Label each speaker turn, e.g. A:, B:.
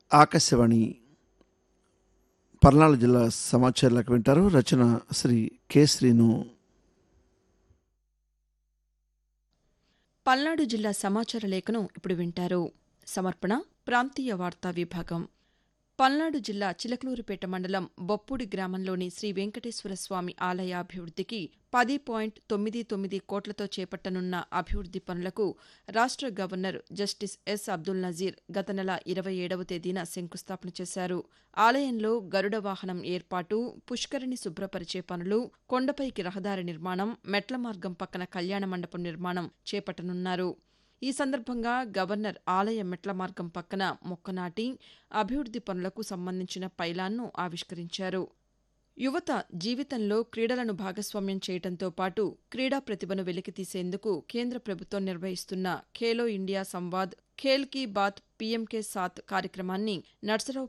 A: ఆకాశవాణి పల్నాడు జిల్లా సమాచారాలకు వింటారు రచన శ్రీ కె శ్రీను
B: పల్నాడు జిల్లా సమాచార లేఖను ఇప్పుడు వింటారు సమర్పణ ప్రాంతీయ వార్తా విభాగం పల్నాడు జిల్లా చిలకలూరుపేట మండలం బొప్పుడి గ్రామంలోని శ్రీ వెంకటేశ్వర స్వామి ఆలయ అభివృద్ధికి పది పాయింట్ తొమ్మిది తొమ్మిది కోట్లతో చేపట్టనున్న అభివృద్ది పనులకు రాష్ట్ర governor justice S Abdul Nazeer గత నెల ఇరవై ఏడవ తేదీన శంకుస్థాపన చేశారు ఆలయంలో గరుడ వాహనం ఏర్పాటు పుష్కరిణి శుభ్రపరిచే పనులు కొండపైకి రహదారి నిర్మాణం మెట్ల మార్గం పక్కన కళ్యాణ మండపం నిర్మాణం చేపట్టనున్నారు ఈ సందర్భంగా గవర్నర్ ఆలయ మెట్ల మార్గం పక్కన మొక్క నాటి అభివృద్ది పనులకు సంబంధించిన పైలాన్ను ఆవిష్కరించారు యువత జీవితంలో క్రీడలను భాగస్వామ్యం చేయడంతో పాటు క్రీడా ప్రతిభను వెలికితీసేందుకు కేంద్ర ప్రభుత్వం నిర్వహిస్తున్న ఖేలో ఇండియా సంవాద్ ఖేల్ కీ బాత్ పీఎంకే సాత్ కార్యక్రమాన్ని నర్సరావు